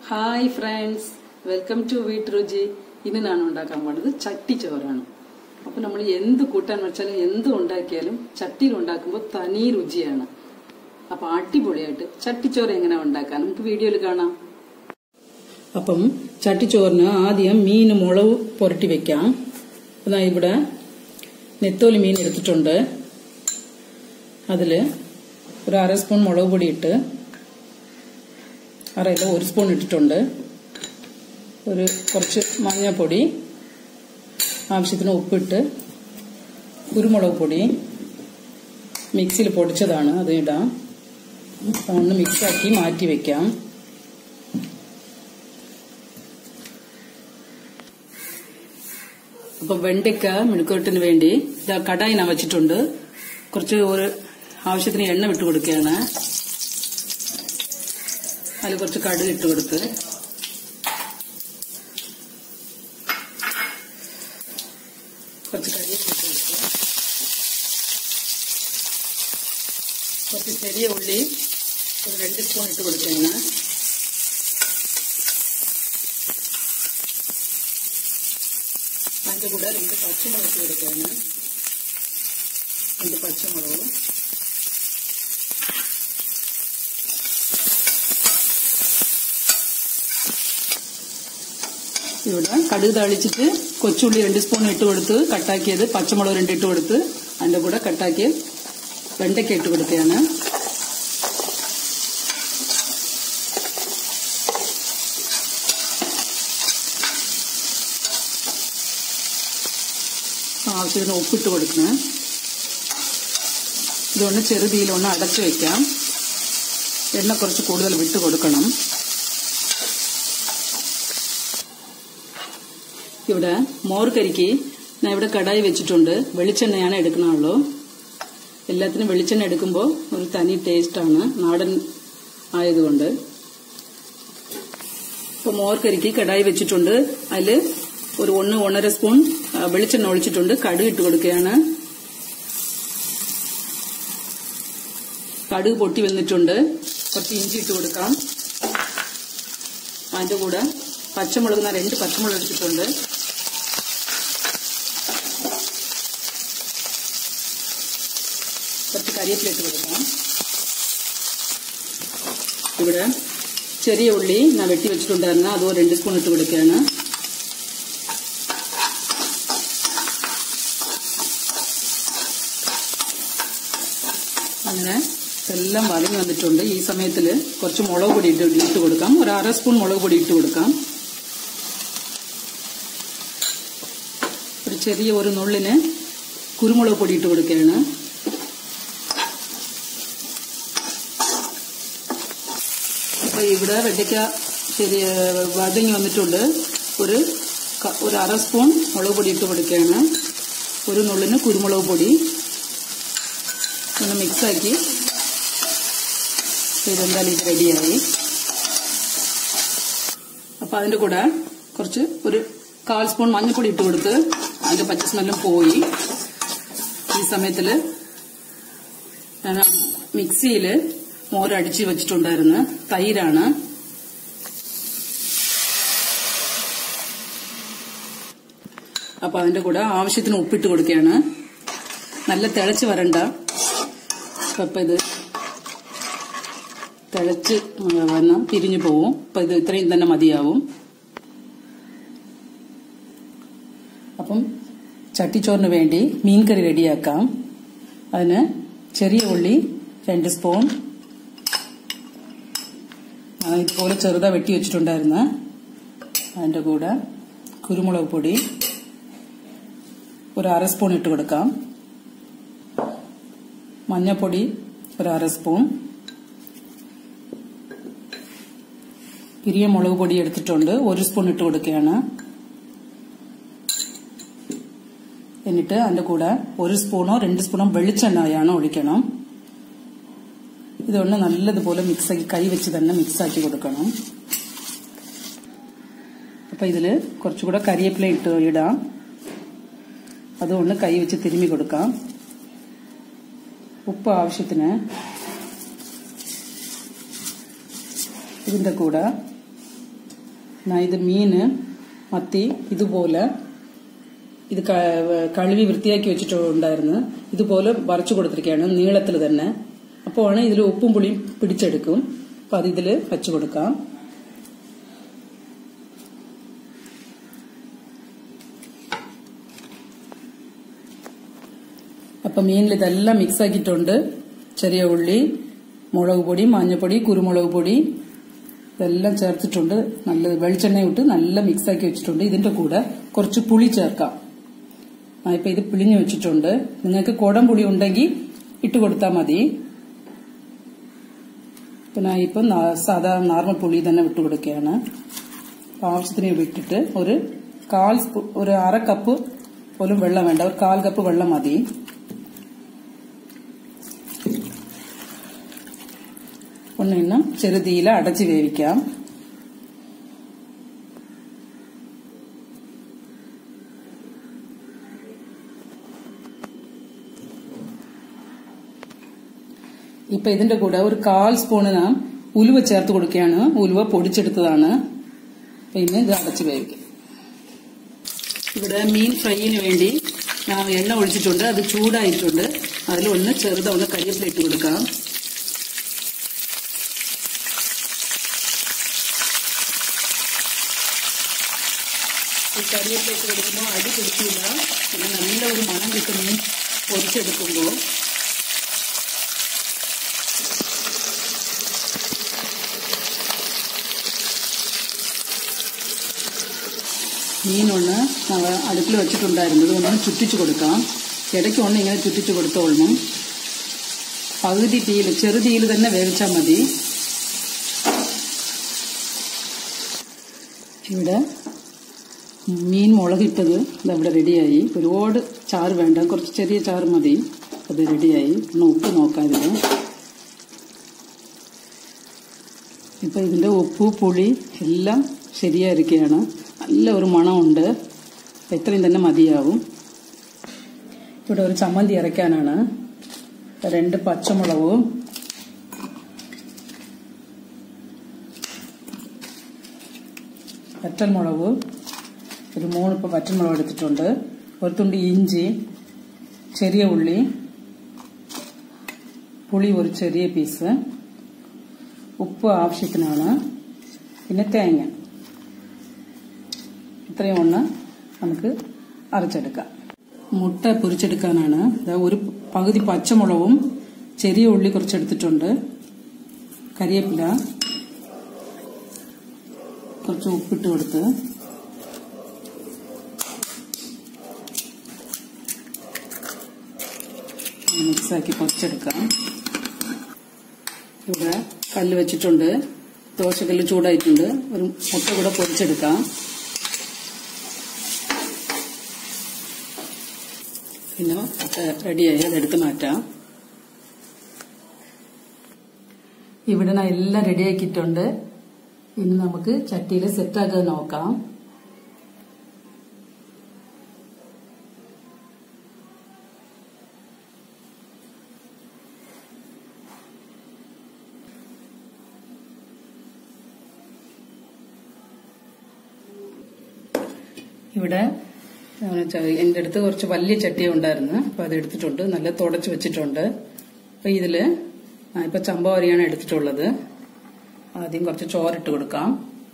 hi friends welcome to വീട്ട് രുചി ഇന്ന് ഞാൻ ഉണ്ടാക്കാൻ പോണത് ചട്ടിച്ചോറാണ് അപ്പോൾ നമ്മൾ എന്ത് കൂട്ടാൻ വെച്ചാലും എന്ത് ഉണ്ടാക്കിയാലും ചട്ടിയിൽ ഉണ്ടാക്കുമ്പോൾ തനി രുചിയാണ് അപ്പോൾ അടിപൊളിയായിട്ട് ചട്ടിച്ചോറ് എങ്ങനെ ഉണ്ടാക്കാൻ നമുക്ക് വീഡിയോയിൽ കാണാം അപ്പം ചട്ടിച്ചോറിന് ആദ്യം മീൻ മുളക് പുരട്ടി വെക്കാം അതാ ഇവിടെ നെത്തോലി മീൻ എടുത്തിട്ടുണ്ട് അതിൽ ഒരു അര സ്പൂൺ മുളക് പൊടി ഇട്ട് അറയില്ല ഒരു സ്പൂൺ ഇട്ടിട്ടുണ്ട് ഒരു കുറച്ച് മഞ്ഞൾപ്പൊടി ആവശ്യത്തിന് ഉപ്പിട്ട് കുരുമുളക് പൊടി മിക്സിയിൽ പൊടിച്ചതാണ് അത് ഇടാം ഒന്ന് മിക്സാക്കി മാറ്റി വെക്കാം അപ്പൊ വെണ്ടയ്ക്ക മെഴുക്കോട്ടിന് വേണ്ടി ഇതാ കടായി ഞാൻ വെച്ചിട്ടുണ്ട് കുറച്ച് ഒരു ആവശ്യത്തിന് എണ്ണ വിട്ട് കൊടുക്കുകയാണ് അതിൽ കുറച്ച് കടുക് ഇട്ട് കൊടുത്ത് കുറച്ച് കരിയേപ്പില ഇട്ട് കൊടുത്ത് കുറച്ച് ചെറിയ ഉള്ളി ഒരു രണ്ട് സ്പൂൺ ഇട്ട് കൊടുക്കുകയാണ് അതിൻ്റെ കൂടെ രണ്ട് പച്ചമുളക് ഇട്ട് കൊടുക്കുകയാണ് രണ്ട് പച്ചമുളക് ഇവിടെ കടുക് തളിച്ചിട്ട് കൊച്ചുള്ളി രണ്ട് സ്പൂൺ ഇട്ട് കൊടുത്ത് കട്ടാക്കിയത് പച്ചമുളക് രണ്ട് ഇട്ട് കൊടുത്ത് അതിന്റെ കൂടെ കട്ടാക്കിയ വെണ്ടയ്ക്ക ഇട്ട് കൊടുക്കുകയാണ് ആവശ്യത്തിന് ഉപ്പിട്ട് കൊടുക്കണം ഇതൊന്ന് ചെറുതീയിലൊന്ന് അടച്ചു വെക്കാം എണ്ണ കുറച്ച് കൂടുതൽ വിട്ട് കൊടുക്കണം ഇവിടെ മോർ കരിക്ക് ഞാൻ ഇവിടെ കടായി വെച്ചിട്ടുണ്ട് വെളിച്ചെണ്ണയാണ് എടുക്കണുള്ളൂ എല്ലാത്തിനും വെളിച്ചെണ്ണ എടുക്കുമ്പോൾ ഒരു തനി ടേസ്റ്റാണ് നാടൻ ആയതുകൊണ്ട് ഇപ്പോൾ മോർ കരിക്ക് കടായി വെച്ചിട്ടുണ്ട് അതിൽ ഒരു ഒന്ന് ഒന്നര സ്പൂൺ വെളിച്ചെണ്ണ ഒഴിച്ചിട്ടുണ്ട് കടുക് ഇട്ട് കൊടുക്കുകയാണ് കടുക് പൊട്ടി വന്നിട്ടുണ്ട് കുറച്ച് ഇഞ്ചി ഇട്ട് കൊടുക്കാം അതിൻ്റെ കൂടെ പച്ചമുളക് ഞാൻ രണ്ട് പച്ചമുളക് എടുത്തിട്ടുണ്ട് കുറച്ച് കരിയേപ്പില ഇട്ട് കൊടുക്കാം ഇവിടെ ചെറിയ ഉള്ളി ഞാൻ വെട്ടി വെച്ചിട്ടുണ്ടായിരുന്നു അതോ രണ്ട് സ്പൂൺ ഇട്ട് കൊടുക്കുകയാണ് അങ്ങനെ എല്ലാം വലങ്ങി വന്നിട്ടുണ്ട് ഈ സമയത്തിൽ കുറച്ച് മുളക് പൊടി ഇട്ട് ഇട്ട് കൊടുക്കാം ഒരു അര സ്പൂൺ മുളക് പൊടി ഇട്ട് കൊടുക്കാം ഒരു ചെറിയ ഒരു നുള്ളിന് കുരുമുളക് പൊടി ഇട്ട് കൊടുക്കുകയാണ് അപ്പൊ ഇവിടെ വെണ്ടയ്ക്ക ശരി വതങ്ങി വന്നിട്ടുണ്ട് ഒരു ഒരു അര സ്പൂൺ മുളക് പൊടി ഇട്ട് കൊടുക്കുകയാണ് ഒരു നുള്ളിന് കുരുമുളക് പൊടി ഒന്ന് മിക്സാക്കി ഇതെന്തായാലും ഇത് റെഡിയായി അപ്പൊ അതിന്റെ കൂടെ കുറച്ച് ഒരു കാൽ സ്പൂൺ മഞ്ഞൾപ്പൊടി ഇട്ട് കൊടുത്ത് അതിന്റെ പച്ച സ്മെല്ലും പോയി ഈ സമയത്തിൽ ഞാൻ മിക്സിയിൽ മോരടിച്ച് വെച്ചിട്ടുണ്ടായിരുന്നു തൈരാണ് അപ്പൊ അതിന്റെ കൂടെ ആവശ്യത്തിന് ഉപ്പിട്ട് കൊടുക്കുകയാണ് നല്ല തിളച്ച് വരണ്ട അപ്പൊ ഇത് തിളച്ച് വന്ന് പിരിഞ്ഞു പോവും അപ്പൊ ഇത് ഇത്രയും തന്നെ മതിയാവും അപ്പം ചട്ടിച്ചോറിന് വേണ്ടി മീൻകറി റെഡിയാക്കാം അതിന് ചെറിയ ഉള്ളി രണ്ട് സ്പൂൺ ഇതുപോലെ ചെറുതാ വെട്ടി വെച്ചിട്ടുണ്ടായിരുന്നു അതിൻ്റെ കൂടെ കുരുമുളക് പൊടി ഒരു അര സ്പൂൺ ഇട്ട് കൊടുക്കാം മഞ്ഞൾപ്പൊടി ഒരു അര സ്പൂൺ പിരിയ മുളക് പൊടി എടുത്തിട്ടുണ്ട് ഒരു സ്പൂൺ ഇട്ട് കൊടുക്കുകയാണ് എന്നിട്ട് അതിൻ്റെ കൂടെ ഒരു സ്പൂണോ രണ്ട് സ്പൂണോ വെളിച്ചെണ്ണയാണ് ഒഴിക്കണം ഇതൊന്ന് നല്ലതുപോലെ മിക്സാക്കി കൈ വെച്ച് തന്നെ മിക്സാക്കി കൊടുക്കണം അപ്പൊ ഇതിൽ കുറച്ചുകൂടെ കരിയേപ്പില ഇട്ട് ഇടാം അതുകൊണ്ട് കൈ വെച്ച് തിരുമ്മി കൊടുക്കാം ഉപ്പ് ആവശ്യത്തിന് ഇതിൻ്റെ കൂടെ ഞാൻ ഇത് മീന് മത്തി ഇതുപോലെ ഇത് ക- കഴുകി വൃത്തിയാക്കി വെച്ചിട്ടുണ്ടായിരുന്നു ഇതുപോലെ വരച്ചു കൊടുത്തിരിക്കുകയാണ് നീളത്തിൽ തന്നെ അപ്പോൾ ഇതിൽ ഉപ്പും പുളിയും പിടിച്ചെടുക്കും അപ്പൊ അത് ഇതിൽ വെച്ചു കൊടുക്കാം അപ്പൊ മീനിൽ ഇതെല്ലാം മിക്സ് ആക്കിയിട്ടുണ്ട് ചെറിയ ഉള്ളി മുളക് പൊടി മഞ്ഞപ്പൊടി കുരുമുളക് പൊടി ഇതെല്ലാം ചേർത്തിട്ടുണ്ട് നല്ല വെളിച്ചെണ്ണ ഇട്ട് നല്ല മിക്സ് ആക്കി വെച്ചിട്ടുണ്ട് ഇതിന്റെ കൂടെ കുറച്ച് പുളി ചേർക്കാം ആ ഇപ്പൊ ഇത് പിളിഞ്ഞു വെച്ചിട്ടുണ്ട് നിങ്ങൾക്ക് കുടം പുളി ഉണ്ടെങ്കിൽ ഇട്ട് കൊടുത്താൽ മതി പിന്നെ ഇപ്പം നാ- സാധാ നോർമൽ പുളി തന്നെ വിട്ട് കൊടുക്കുകയാണ് അപ്പൊ ആവശ്യത്തിന് വിട്ടിട്ട് ഒരു കാൽ സ്പൂ ഒരു അര കപ്പ് പോലും വെള്ളം വേണ്ട ഒരു കാൽ കപ്പ് വെള്ളം മതി ഒന്നിന്നും ചെറുതീയിൽ അടച്ച് വേവിക്കാം ഇപ്പൊ ഇതിന്റെ കൂടെ ഒരു കാൽ സ്പൂണ് നാം ഉലുവ ചേർത്ത് കൊടുക്കുകയാണ് ഉലുവ പൊടിച്ചെടുത്തതാണ് പിന്നെ ഇത് അടച്ച് വേവിക്കും ഇവിടെ മീൻ ഫ്രൈയിന് വേണ്ടി ഞാൻ എണ്ണ ഒഴിച്ചിട്ടുണ്ട് അത് ചൂടായിട്ടുണ്ട് അതിൽ ഒന്ന് ചെറുത ഒന്ന് കരിവേപ്പില ഇട്ട് കൊടുക്കാം ഈ കരിവേപ്പില ഇട്ട് കൊടുക്കുമ്പോൾ അടി പിടിക്കില്ല പിന്നെ നല്ല ഒരു മണം കിട്ടും മീൻ പൊരിച്ചെടുക്കുമ്പോൾ മീനൊന്ന് നമ്മൾ അടുപ്പിൽ വെച്ചിട്ടുണ്ടായിരുന്നത് ഒന്ന് ചുറ്റിച്ചു കൊടുക്കാം ഇടയ്ക്ക് ഒന്ന് ഇങ്ങനെ ചുറ്റിച്ചു കൊടുത്തോളണം പകുതി തീയിൽ ചെറു തീയിൽ തന്നെ വേവിച്ചാൽ മതി ഇവിടെ മീൻ മുളകിട്ടത് ഇതവിടെ റെഡിയായി ഒരുപാട് ചാറ് വേണ്ട കുറച്ച് ചെറിയ ചാറ് മതി അത് റെഡിയായി ഒന്ന് ഉപ്പ് നോക്കാം ഇതിൽ ഇപ്പം ഇതിൻ്റെ ഉപ്പ് പുളി എല്ലാം ശരിയായിരിക്കുകയാണ് നല്ല ഒരു മണമുണ്ട് അപ്പം ഇത്രയും തന്നെ മതിയാവും ഇവിടെ ഒരു ചമ്മന്തി അരയ്ക്കാനാണ് രണ്ട് പച്ചമുളകും വറ്റൽമുളക് ഒരു മൂന്ന് ഇപ്പം വറ്റൽമുളക് എടുത്തിട്ടുണ്ട് ഒരു തുണ്ട് ഇഞ്ചി ചെറിയ ഉള്ളി പുളി ഒരു ചെറിയ പീസ് ഉപ്പ് ആവശ്യത്തിനാണ് പിന്നെ തേങ്ങ ഇത്രയും ഒന്ന് നമുക്ക് അരച്ചെടുക്കാം മുട്ട പൊരിച്ചെടുക്കാനാണ് ദാ ഒരു പകുതി പച്ചമുളകും ചെറിയ ഉള്ളി കുറച്ചെടുത്തിട്ടുണ്ട് കരിവേപ്പില കുറച്ച് ഉപ്പിട്ട് കൊടുത്ത് മിക്സാക്കി പൊരിച്ചെടുക്കാം ഇവിടെ കല്ല് വെച്ചിട്ടുണ്ട് ദോശക്കല്ല് ചൂടായിട്ടുണ്ട് ഒരു മുട്ട കൂടെ പൊരിച്ചെടുക്കാം പിന്നെ മുട്ട റെഡിയായി അതെടുത്ത് മാറ്റാം ഇവിടെ ഞാൻ എല്ലാം റെഡിയാക്കിയിട്ടുണ്ട് ഇനി നമുക്ക് ചട്ടിയിൽ സെറ്റാക്കാൻ നോക്കാം ഇവിടെ എൻ്റെ അടുത്ത് കുറച്ച് വലിയ ചട്ടി ഉണ്ടായിരുന്നു അപ്പൊ അത് എടുത്തിട്ടുണ്ട് നല്ല തുടച്ച് വെച്ചിട്ടുണ്ട് അപ്പൊ ഇതില് ആ, ഇപ്പൊ ചമ്പവരിയാണ് എടുത്തിട്ടുള്ളത് ആദ്യം കുറച്ച് ചോറിട്ട് കൊടുക്കാം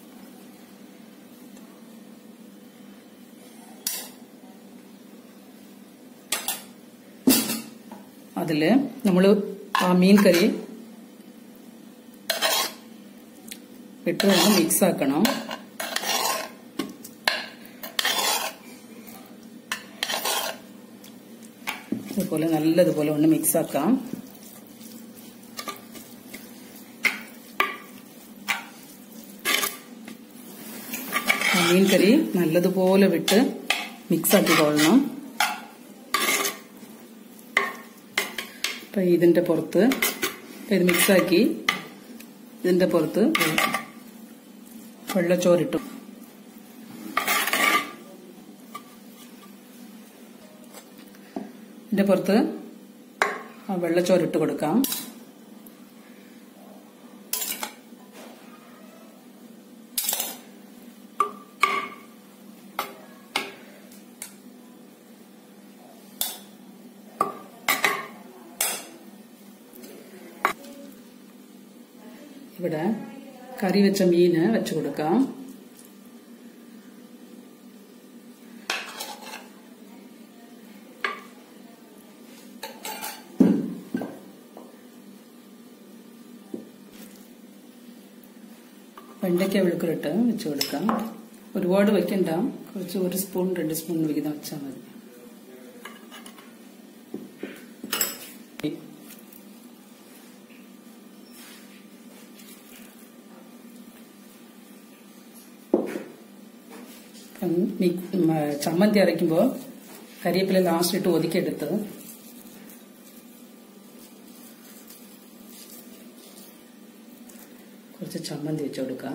അതില് നമ്മള് ആ മീൻ കറി ഇട്ട് ഒന്ന് മിക്സ് ആക്കണം ഇതുപോലെ നല്ലതുപോലെ ഒന്ന് മിക്സ് ആക്കാം ആ മീൻ കറി നല്ലതുപോലെ വിട്ട് മിക്സ് ആക്കിക്കൊള്ളണം അപ്പൊ ഇതിന്റെ പുറത്ത് ഇപ്പൊ ഇത് മിക്സാക്കി ഇതിന്റെ പുറത്ത് വെള്ളച്ചോറിട്ടു ഇതിന്റെ പുറത്ത് ആ വെള്ളച്ചോറിട്ട് കൊടുക്കാം ഇവിടെ കറി വെച്ച മീന് വെച്ചു കൊടുക്കാം വെണ്ടയ്ക്ക വെളുക്കുലിട്ട് വെച്ച് കൊടുക്കാം ഒരുപാട് വെക്കണ്ട കുറച്ച് ഒരു സ്പൂൺ രണ്ട് സ്പൂൺ വിഹിതം വെച്ചാൽ മതി ഉം, മി- ഉം, ചമ്മന്തി അരയ്ക്കുമ്പോൾ കരിവേപ്പില ലാസ്റ്റ് ഇട്ട് ഒതുക്കിയെടുത്ത് കുറച്ച് ചമ്മന്തി വെച്ച് കൊടുക്കാം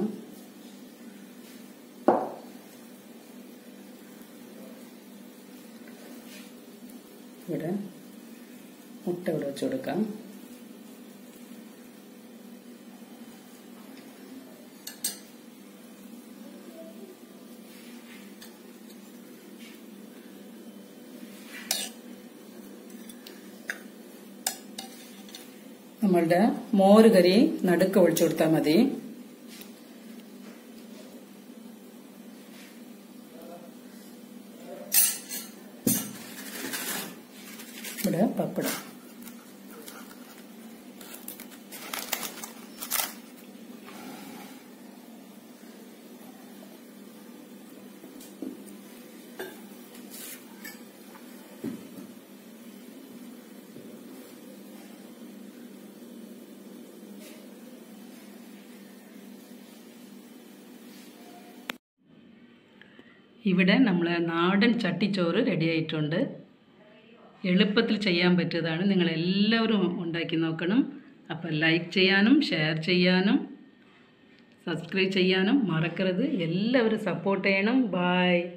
ഇവിടെ മുട്ട ഇവിടെ വെച്ച് കൊടുക്കാം നമ്മളുടെ മോര് കറി നടുക്ക് ഒഴിച്ചു കൊടുത്താൽ മതി ഇവിടെ പപ്പടം ഇവിടെ നമ്മൾ നാടൻ ചട്ടിച്ചോറ് റെഡി ആയിട്ടുണ്ട് എളുപ്പത്തിൽ ചെയ്യാൻ പറ്റിയതാണ് നിങ്ങൾ എല്ലാവരും ഉണ്ടാക്കി നോക്കണം അപ്പോൾ ലൈക്ക് ചെയ്യാനും ഷെയർ ചെയ്യാനും സബ്സ്ക്രൈബ് ചെയ്യാനും മറക്കരുത് എല്ലാവരും സപ്പോർട്ട് ചെയ്യണം ബായ്